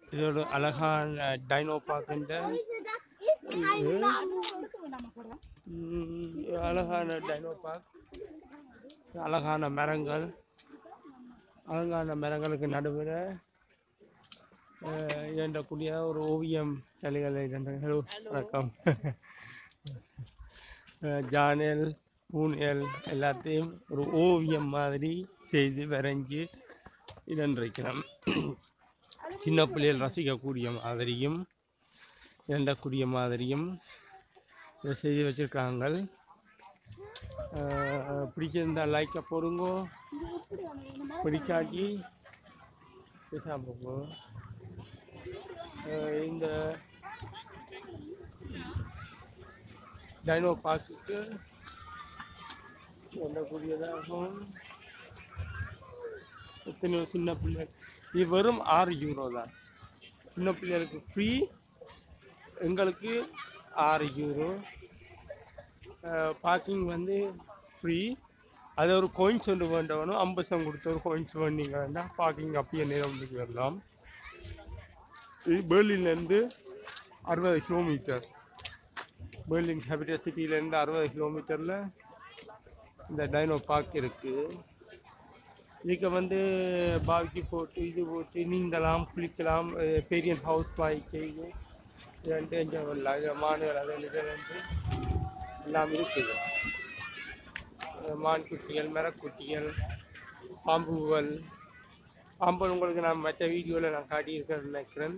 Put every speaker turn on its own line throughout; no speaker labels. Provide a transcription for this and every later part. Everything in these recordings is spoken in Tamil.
இது ஒரு அழகான டைனோ பார்க்கின்ற அழகான டைனோ பார்க் அழகான மரங்கள் அழகான மரங்களுக்கு நடுவில் இரண்டக்கூடிய ஒரு ஓவியம் கலைகளை ஹலோ வணக்கம் அஹ் ஜானல் பூனல் எல்லாத்தையும் ஒரு ஓவியம் மாதிரி செய்து வரைஞ்சி இடன்றிருக்கிறோம் சின்ன பிள்ளைகள் ரசிக்கக்கூடிய மாதிரியும் இரண்டக்கூடிய மாதிரியும் இதை செய்து வச்சுருக்காங்க பிடிச்சிருந்தா லைக்கை போடுங்கோ பிடிக்காட்டி பேசாம போங்க அஹ் இந்த டைனோ பார்க்குக்கு சொல்லக்கூடியதாகும் எத்தனையோ சின்ன பிள்ளை இது வெறும் ஆறு யூரோ தான் சின்ன பிள்ளைகளுக்கு ஃப்ரீ எங்களுக்கு ஆறு யூரோ பார்க்கிங் வந்து ஃப்ரீ அது ஒரு கோயின்ஸ் ஒன்று வேண்டவனும் ஐம்பது சம் கொடுத்த ஒரு கோயின்ஸ் வேண்டிங்கன்னா பார்க்கிங் அப்பயே நேரம் வந்து வரலாம் இது பெர்லின்லேருந்து அறுபது கிலோமீட்டர் பெர்லின் கேபிட்டல் சிட்டிலேருந்து அறுபது கிலோமீட்டரில் இந்த டைனோ பார்க் இருக்குது இதுக்கு வந்து பாவிக்கு போட்டு இது போட்டு நீந்தலாம் குளிக்கலாம் அஹ் பெரிய ஹவுஸ் பாய்க்கு இது ரெண்டு என்ஜாய் பண்ணலாம் இது மான்கள் அது இது வந்து எல்லாம் இருக்குது அஹ் மான் குட்டிகள் மரக்குட்டிகள் பாம்புகள் பாம்பு உங்களுக்கு நான் மற்ற வீடியோவில் நான் காட்டியிருக்கேன்னு நினைக்கிறேன்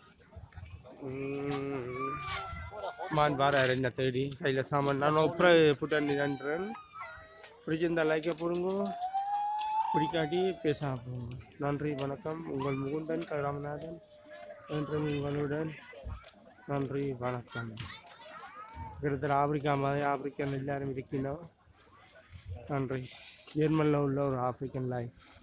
உம், மான் வார என்ன தேடி கையில் சாமான் நான் அப்புறம் புட்டன் நின்றேன் பிடிச்சிருந்தா லைக்கை போடுங்க பிடிக்காட்டி பேசாம போங்க நன்றி வணக்கம் உங்கள் முகுந்தன் ராமநாதன் என்றும் உங்களுடன் நன்றி வணக்கம் கிட்டத்தட்ட ஆப்பிரிக்கா மாதிரி ஆப்பிரிக்கன் எல்லாரும் இருக்கணும் நன்றி ஜெர்மனில் உள்ள ஒரு ஆப்பிரிக்கன் லைஃப்